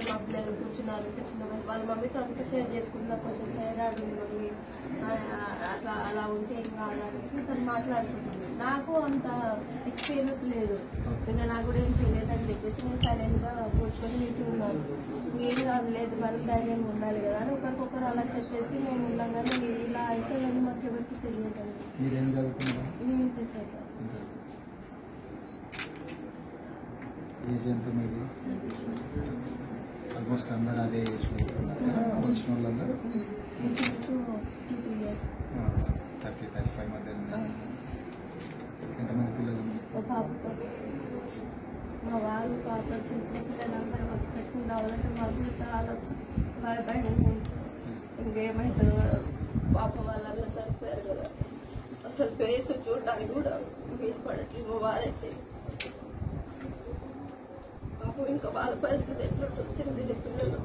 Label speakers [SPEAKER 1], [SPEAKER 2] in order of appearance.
[SPEAKER 1] ఇద్దరు మా పిల్లలు కూర్చున్నారు ఇంత చిన్న వయసు. వాళ్ళ మమ్మీతో అంతా షేర్ చేసుకుందా కొంచెం థైరాయిడ్ ఉంది మమ్మీ ఆ, అట్లా అలా ఉంటే ఏం కాదు అనేసి తను మాట్లాడుతుంది నాకు అంత ఎక్స్పీరియన్స్ లేదు ఇంకా నాకు కూడా ఏం తెలియదని చెప్పేసి నేను సైలెంట్ గా కూర్చొని నీటి ఉన్నాను ఏం కాదు లేదు మనం ధైర్యంగా ఉండాలి కదా అని ఒకరికొకరు అలా చెప్పేసి మేము ఉన్నాం కానీ ఇలా అయితే కానీ మాకు ఎవరికి తెలియదండి
[SPEAKER 2] మీరేం చదువుకున్నారు
[SPEAKER 1] నేను ఇంత చదివాను
[SPEAKER 2] ఏజ్ ఎంత మీది ఆల్మోస్ట్ అందరు అదే ఏజ్ వచ్చిన వాళ్ళందరూ
[SPEAKER 1] చుట్టూ two years
[SPEAKER 2] thirty thirty five మధ్య ఎంతమంది పిల్లలు
[SPEAKER 1] ఒక పాప మా వాళ్ళు పాప చిన్న చిన్న పిల్లలందరూ వచ్చి పెట్టుకుని రావాలంటే మాకు కూడా చాలా భయ భయం ఇంకేమవుతుందో పాప వాళ్ళందరూ చనిపోయారు కదా అసలు ఫేస్ చూడడానికి కూడా వీలు పడట్లేదు మా వారైతే పాపం ఇంకా వాళ్ళ పరిస్థితి ఎట్లుంటుంది చిన్న చిన్న పిల్లలు